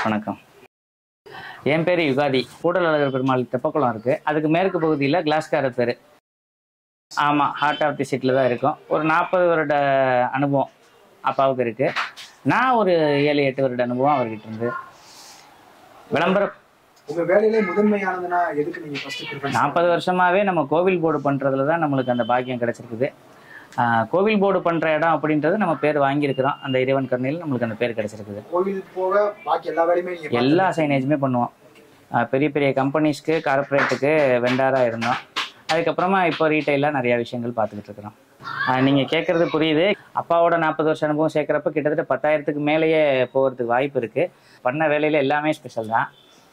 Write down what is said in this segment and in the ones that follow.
வணக்கம் என் பேர் யுகாதி கூடல் அழகர் பெருமாள் தெப்பக்குளம் இருக்கு அதுக்கு மேற்கு பகுதியில் கிளாஸ்கார தெரு ஆமாம் ஹார்ட் ஆஃப் தி சீட்டில் தான் இருக்கும் ஒரு நாற்பது வருட அனுபவம் அப்பாவுக்கு இருக்கு நான் ஒரு ஏழு எட்டு வருட அனுபவம் அவர்கிட்ட இருந்து விளம்பரம் உங்க வேலையிலே முதன்மையானதுன்னா எதுக்கு நீங்க ஃபர்ஸ்ட் ப்ரிஃபரன்ஸ் நாற்பது வருஷமாவே நம்ம கோவில் போர்டு பண்றதுல தான் நம்மளுக்கு அந்த பாக்கியம் கிடைச்சிருக்குது ஆஹ் கோவில் போர்டு பண்ற இடம் அப்படின்றது நம்ம பேர் வாங்கியிருக்கிறோம் அந்த இறைவன் கருணையில் நம்மளுக்கு அந்த பேர் கிடைச்சிருக்குது கோவில் போக பாக்கி எல்லா வேலையுமே நீங்க எல்லா சைனேஜுமே பண்ணுவோம் ஆஹ் பெரிய பெரிய கம்பெனிஸ்க்கு கார்ப்பரேட்டுக்கு வெண்டாராக இருந்தோம் அதுக்கப்புறமா இப்போ ரீட்டைலாக நிறைய விஷயங்கள் பார்த்துக்கிட்டு இருக்கிறோம் ஆஹ் நீங்க கேட்கறது புரியுது அப்பாவோட நாற்பது வருஷம் அனுபவம் சேர்க்குறப்ப கிட்டத்தட்ட பத்தாயிரத்துக்கு மேலேயே போகிறதுக்கு வாய்ப்பு இருக்கு பண்ண வேலையில எல்லாமே ஸ்பெஷல் தான்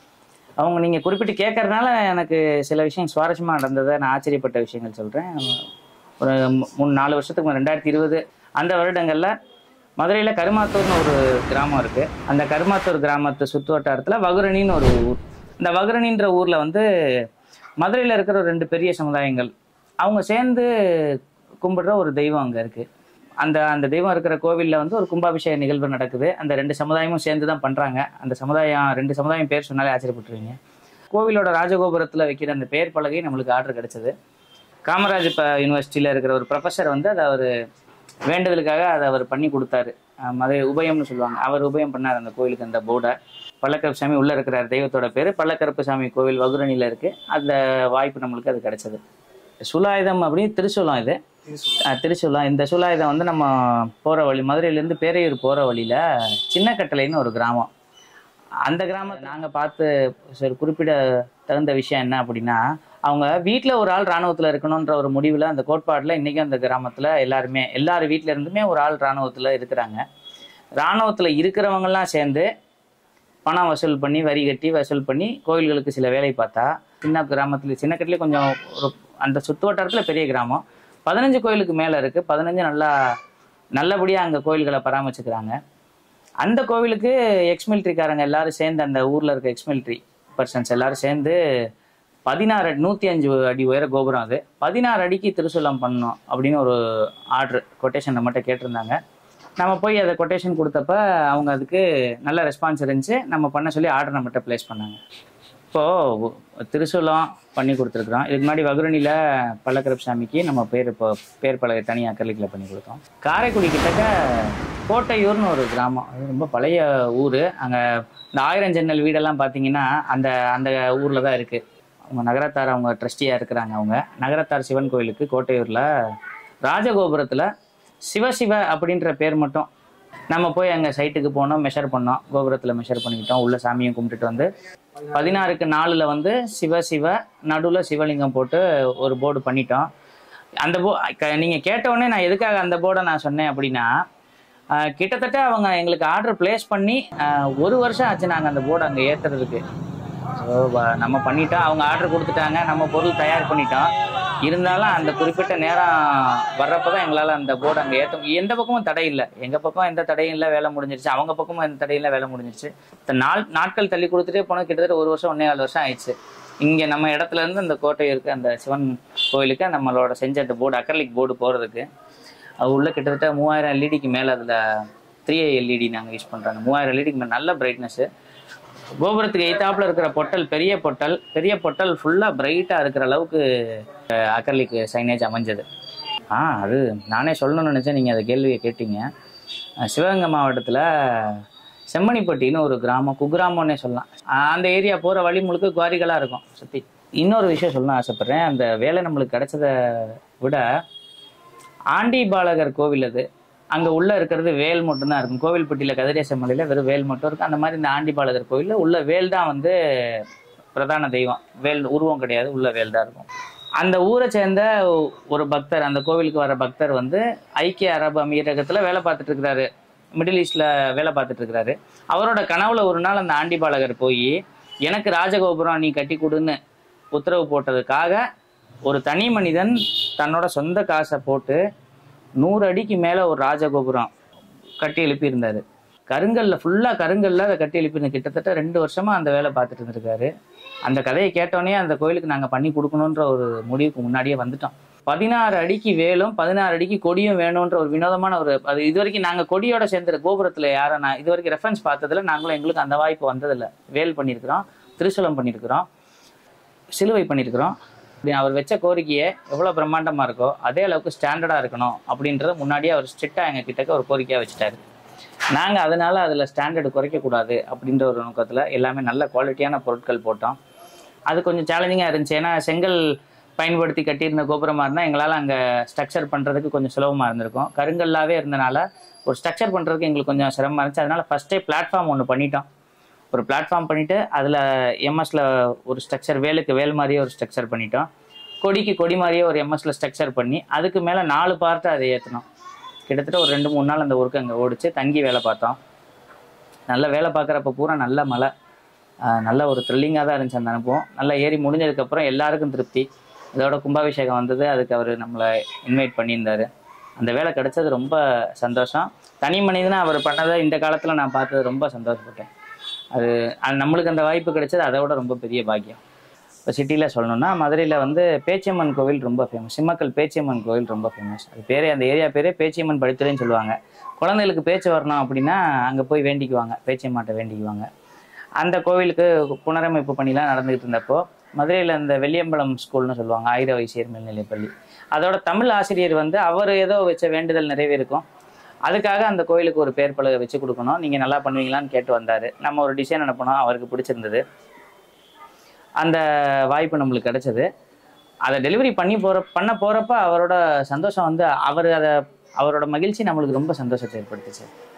அவங்க நீங்க குறிப்பிட்டு கேட்கறதுனால எனக்கு சில விஷயம் சுவாரஸ்யமா நடந்ததை நான் ஆச்சரியப்பட்ட விஷயங்கள் சொல்றேன் ஒரு மூ- மூணு நாலு வருஷத்துக்கு முன்ன, ரெண்டாயிரத்தி இருபது அந்த வருடங்கள்ல மதுரையில கருமாத்தூர்னு ஒரு கிராமம் இருக்கு அந்த கருமாத்தூர் கிராமத்து சுற்று வட்டாரத்துல வகுரணின்னு ஒரு ஊர் இந்த வகுரணின்ற ஊர்ல வந்து மதுரையில இருக்கிற ஒரு ரெண்டு பெரிய சமுதாயங்கள் அவங்க சேர்ந்து கும்பிடுற ஒரு தெய்வம் அங்க இருக்கு அந்த அந்த தெய்வம் இருக்கிற கோவில்ல வந்து ஒரு கும்பாபிஷேக நிகழ்வு நடக்குது அந்த ரெண்டு சமுதாயமும் சேர்ந்து தான் பண்றாங்க அந்த சமுதாயம் ரெண்டு சமுதாயம் பேர் சொன்னாலே ஆச்சரியப்பட்டுருவீங்க கோவிலோட ராஜகோபுரத்துல வைக்கிற அந்த பேர் பலகை நம்மளுக்கு ஆர்டர் கிடைச்சது காமராஜ் இப்போ யூனிவர்சிட்டியில் இருக்கிற ஒரு ப்ரொஃபஸர் வந்து அதை அவர் வேண்டுதலுக்காக அதை அவர் பண்ணி கொடுத்தாரு அஹ் மதுரை உபயம்னு சொல்லுவாங்க அவர் உபயம் பண்ணார் அந்த கோயிலுக்கு அந்த போர்டை பள்ளக்கருப்பு சாமி உள்ள இருக்கிறார் தெய்வத்தோட பேர் பள்ளக்கருப்பு சாமி கோவில் வகுரணியில் இருக்கு அந்த வாய்ப்பு நம்மளுக்கு அது கிடைச்சது சுலாயுதம் அப்படின்னு திருசூலம் இது அஹ் திருசூலம் இந்த சூலாயுதம் வந்து நம்ம போகிற வழி மதுரையிலேருந்து பேரையூர் போகிற வழியில் சின்னக்கட்டளைன்னு ஒரு கிராமம் அந்த கிராமத்தை நாங்கள் பார்த்து சரி குறிப்பிட தகுந்த விஷயம் என்ன அப்படின்னா அவங்க வீட்டில் ஒரு ஆள் ராணுவத்தில் இருக்கணுன்ற ஒரு முடிவில் அந்த கோட்பாட்டில் இன்றைக்கும் அந்த கிராமத்தில் எல்லாருமே எல்லார் வீட்டில இருந்துமே ஒரு ஆள் ராணுவத்தில் இருக்கிறாங்க ராணுவத்தில் இருக்கிறவங்கெல்லாம் சேர்ந்து பணம் வசூல் பண்ணி வரி கட்டி வசூல் பண்ணி கோயில்களுக்கு சில வேலை பார்த்தா சின்ன கிராமத்துல சின்ன கட்டிலே கொஞ்சம் ஒரு அந்த சுற்று வட்டாரத்தில் பெரிய கிராமம் பதினஞ்சு கோயிலுக்கு மேலே இருக்குது பதினஞ்சு நல்லா நல்லபடியாக அங்கே கோயில்களை பராமரிச்சுக்கிறாங்க அந்த கோவிலுக்கு எக்ஸ் மிலிட்ரிக்காரங்க எல்லாரும் சேர்ந்து அந்த ஊரில் இருக்க எக்ஸ் மிலிட்ரி பர்சன்ஸ் எல்லாரும் சேர்ந்து பதினாறு அடி நூற்றி அஞ்சு அடி உயர கோபுரம் அது பதினாறு அடிக்கு திருசூலம் பண்ணணும் அப்படின்னு ஒரு ஆர்டர் கொட்டேஷன் நம்மகிட்ட கேட்டிருந்தாங்க நம்ம போய் அதை கொட்டேஷன் கொடுத்தப்ப அவங்க அதுக்கு நல்ல ரெஸ்பான்ஸ் இருந்துச்சு நம்ம பண்ண சொல்லி ஆர்டர் நம்மகிட்ட ப்ளேஸ் பண்ணாங்க இப்போது திருசூலம் பண்ணி கொடுத்துருக்குறோம் இதுக்கு முன்னாடி வகுரணியில் பள்ளக்கரப்பு சாமிக்கு நம்ம பேர் இப்போ பேர் பலகை தனி அக்கலிக்கில் பண்ணி கொடுத்தோம் காரைக்குடி கிட்டக்க கோட்டையூர்னு ஒரு கிராமம் அது ரொம்ப பழைய ஊர் அங்கே இந்த ஆயிரம் ஜன்னல் வீடெல்லாம் பார்த்தீங்கன்னா அந்த அந்த ஊரில் தான் இருக்குது அவங்க நகரத்தார் அவங்க ட்ரஸ்டியாக இருக்கிறாங்க அவங்க நகரத்தார் சிவன் கோயிலுக்கு கோட்டையூரில் ராஜகோபுரத்தில் சிவசிவ அப்படின்ற பேர் மட்டும் நம்ம போய் அங்கே சைட்டுக்கு போனோம் மெஷர் பண்ணோம் கோபுரத்தில் மெஷர் பண்ணிக்கிட்டோம் உள்ள சாமியும் கும்பிட்டுட்டு வந்து பதினாறுக்கு நாலில் வந்து சிவ சிவ நடுவில் சிவலிங்கம் போட்டு ஒரு போர்டு பண்ணிட்டோம் அந்த போ க- நீங்க கேட்ட உடனே நான் எதுக்காக அந்த போர்டை நான் சொன்னேன் அப்படின்னா ஆஹ், கிட்டத்தட்ட அவங்க எங்களுக்கு ஆர்டர் பிளேஸ் பண்ணி ஆஹ், ஒரு வருஷம் ஆச்சு நாங்கள் அந்த போர்டு அங்கே ஏற்றுறதுக்கு ஸோ நம்ம பண்ணிட்டோம் அவங்க ஆர்டர் கொடுத்துட்டாங்க நம்ம பொருள் தயார் பண்ணிட்டோம் இருந்தாலும் அந்த குறிப்பிட்ட நேரம் வர்றப்ப தான் எங்களால் அந்த போர்டு அங்கே ஏற்ற எந்த பக்கமும் தடை இல்லை எங்கள் பக்கம் எந்த தடையும் இல்லை வேலை முடிஞ்சிருச்சு அவங்க பக்கமும் எந்த தடையும் இல்லை வேலை முடிஞ்சிருச்சு இந்த நாள் நாட்கள் தள்ளி கொடுத்துட்டே போனோம் கிட்டத்தட்ட ஒரு வருஷம் ஒன்றே நாலு வருஷம் ஆயிடுச்சு இங்கே நம்ம இடத்துல இருந்து அந்த கோட்டை இருக்கு அந்த சிவன் கோயிலுக்கு நம்மளோட செஞ்ச அந்த போர்டு அக்கர்லிக் போர்டு போகிறதுக்கு அது உள்ள கிட்டத்தட்ட மூவாயிரம் எல்இடிக்கு மேலே அதில் த்ரீ எல்இடி நாங்கள் யூஸ் பண்ணுறாங்க மூவாயிரம் எல்இடிக்கு மேலே நல்ல பிரைட்னஸ்ஸு கோபுரத்துக்கு எய்த்தாப்புல இருக்கிற பொட்டல் பெரிய பொட்டல் பெரிய பொட்டல் ஃபுல்லாக பிரைட்டாக இருக்கிற அளவுக்கு அக்கர்லிக் சைனேஜ் அமைஞ்சது ஆ அது நானே சொல்லணும்னு நினச்சேன் நீங்கள் அந்த கேள்வியை கேட்டீங்க அஹ் சிவகங்கை மாவட்டத்தில் செம்மணிப்பட்டின்னு ஒரு கிராமம் குக்கிராமம்னே சொல்லலாம் அஹ் அந்த ஏரியா போகிற வழி முழுக்க குவாரிகளாக இருக்கும் சுற்றி இன்னொரு விஷயம் சொல்லணும் ஆசைப்பட்றேன் அந்த வேலை நம்மளுக்கு கிடைச்சதை விட ஆண்டி பாலகர் கோவில் அது அங்கே உள்ளே இருக்கிறது வேல் மட்டும்தான் இருக்கும் கோவில்பட்டியில் கதிரேச மலையில் வெறும் வேல் மட்டும் இருக்கும் அந்த மாதிரி இந்த ஆண்டி பாலகர் கோவிலில் உள்ள வேல் தான் வந்து பிரதான தெய்வம் வேல் உருவம் கிடையாது உள்ள வேல் தான் இருக்கும் அந்த ஊரை சேர்ந்த ஒரு பக்தர் அந்த கோவிலுக்கு வர பக்தர் வந்து ஐக்கிய அரபு அமீரகத்தில் வேலை பார்த்துட்டு இருக்கிறாரு மிடில் ஈஸ்டில் வேலை பார்த்துட்டு இருக்கிறாரு அவரோட கனவுல ஒரு நாள் அந்த ஆண்டி பாலகர் போய் எனக்கு ராஜகோபுரம் நீ கட்டி கொடுன்னு உத்தரவு போட்டதுக்காக ஒரு தனி மனிதன் தன்னோட சொந்த காசை போட்டு நூறு அடிக்கு மேலே ஒரு ராஜகோபுரம் கட்டி எழுப்பியிருந்தாரு கருங்கல்ல ஃபுல்லாக கருங்கல்ல அதை கட்டி எழுப்பியிருந்த கிட்டத்தட்ட ரெண்டு வருஷமா அந்த வேலை பார்த்துட்டு இருந்திருக்காரு அந்த கதையை கேட்டோன்னே அந்த கோயிலுக்கு நாங்கள் பண்ணி கொடுக்கணுன்ற ஒரு முடிவுக்கு முன்னாடியே வந்துட்டோம் பதினாறு அடிக்கு வேலும் பதினாறு அடிக்கு கொடியும் வேணுன்ற ஒரு வினோதமான ஒரு அது இது வரைக்கும் நாங்கள் கொடியோட சேர்ந்து கோபுரத்தில் யாரும் நான் இது வரைக்கும் ரெஃபரன்ஸ் பார்த்ததுல நாங்களும் எங்களுக்கு அந்த வாய்ப்பு வந்ததில்லை வேல் பண்ணியிருக்கிறோம் திருசூலம் பண்ணியிருக்கிறோம் சிலுவை பண்ணியிருக்கிறோம் இப்படி அவர் வச்ச கோரிக்கையை எவ்வளோ பிரம்மாண்டமாக இருக்கோ அதே அளவுக்கு ஸ்டாண்டர்டாக இருக்கணும் அப்படின்றத முன்னாடியே அவர் ஸ்ட்ரிக்டாக எங்கள் கிட்டக்க ஒரு கோரிக்கையாக வச்சுட்டாரு நாங்கள் அதனால அதில் ஸ்டாண்டர்டு குறைக்கக்கூடாது அப்படின்ற ஒரு நோக்கத்தில் எல்லாமே நல்ல குவாலிட்டியான பொருட்கள் போட்டோம் அது கொஞ்சம் சேலஞ்சிங்காக இருந்துச்சு ஏன்னா செங்கல் பயன்படுத்தி கட்டியிருந்த கோபுரமாக இருந்தால் எங்களால் அங்கே ஸ்ட்ரக்சர் பண்ணுறதுக்கு கொஞ்சம் சுலபமாக இருந்திருக்கும் கருங்கல்லாவே இருந்தனால ஒரு ஸ்ட்ரக்சர் பண்ணுறதுக்கு எங்களுக்கு கொஞ்சம் சிரமமாக இருந்துச்சு அதனால ஃபஸ்ட்டே பிளாட்ஃபார்ம் ஒன்று பண்ணிட்டோம் ஒரு பிளாட்ஃபார்ம் பண்ணிவிட்டு அதில் எம்எஸ்ல ஒரு ஸ்ட்ரக்சர் வேலுக்கு வேல் மாதிரியே ஒரு ஸ்ட்ரக்சர் பண்ணிட்டோம் கொடிக்கு கொடி மாதிரியே ஒரு எம்எஸ்ல ஸ்ட்ரக்சர் பண்ணி அதுக்கு மேலே நாலு பார்ட்டை அதை ஏற்றினோம் கிட்டத்தட்ட ஒரு ரெண்டு மூணு நாள் அந்த ஒர்க் அங்கே ஓடிச்சு தங்கி வேலை பார்த்தோம் நல்ல வேலை பார்க்குறப்ப பூரா நல்ல மழை ஆஹ் நல்ல ஒரு த்ரில்லிங்காக தான் இருந்துச்சு அந்த அனுபவம் நல்லா ஏறி முடிஞ்சதுக்கப்புறம் எல்லாருக்கும் திருப்தி இதோட கும்பாபிஷேகம் வந்தது அதுக்கு அவர் நம்மளை இன்வைட் பண்ணியிருந்தாரு அந்த வேலை கிடைச்சது ரொம்ப சந்தோஷம் தனி மனிதனா அவர் பண்ணதை இந்த காலத்தில் நான் பார்த்தது ரொம்ப சந்தோஷப்பட்டேன் அது அது நம்மளுக்கு அந்த வாய்ப்பு கிடைச்சது அதை விட ரொம்ப பெரிய பாக்கியம் இப்போ சிட்டியில் சொல்லணும்னா மதுரையில் வந்து பேச்சியம்மன் கோவில் ரொம்ப ஃபேமஸ் சிம்மக்கல் பேச்சியம்மன் கோவில் ரொம்ப ஃபேமஸ் அது பேரே அந்த ஏரியா பேரே பேச்சியம்மன் படித்துறைன்னு சொல்லுவாங்க குழந்தைகளுக்கு பேச்சு வரணும் அப்படின்னா அங்கே போய் வேண்டிக்குவாங்க பேச்சியம்மாட்ட வேண்டிக்குவாங்க அந்த கோவிலுக்கு புனரமைப்பு பணிலாம் நடந்துகிட்டு இருந்தப்போ மதுரையில் இந்த வெள்ளியம்பலம் ஸ்கூல்னு சொல்லுவாங்க ஆயிர வைசியர் மேல்நிலைப்பள்ளி அதோட தமிழ் ஆசிரியர் வந்து அவர் ஏதோ வச்ச வேண்டுதல் நிறைவேறுக்கும் அதுக்காக அந்த கோயிலுக்கு ஒரு பேர் பலகை வச்சு கொடுக்கணும் நீங்கள் நல்லா பண்ணுவீங்களான்னு கேட்டு வந்தார் நம்ம ஒரு டிசைன் அனுப்பினோம் அவருக்கு பிடிச்சிருந்தது அந்த வாய்ப்பு நம்மளுக்கு கிடைச்சது அதை டெலிவரி பண்ணி போகிற பண்ண போகிறப்ப அவரோட சந்தோஷம் வந்து அவர் அதை அவரோட மகிழ்ச்சி நம்மளுக்கு ரொம்ப சந்தோஷத்தை ஏற்படுத்துச்சு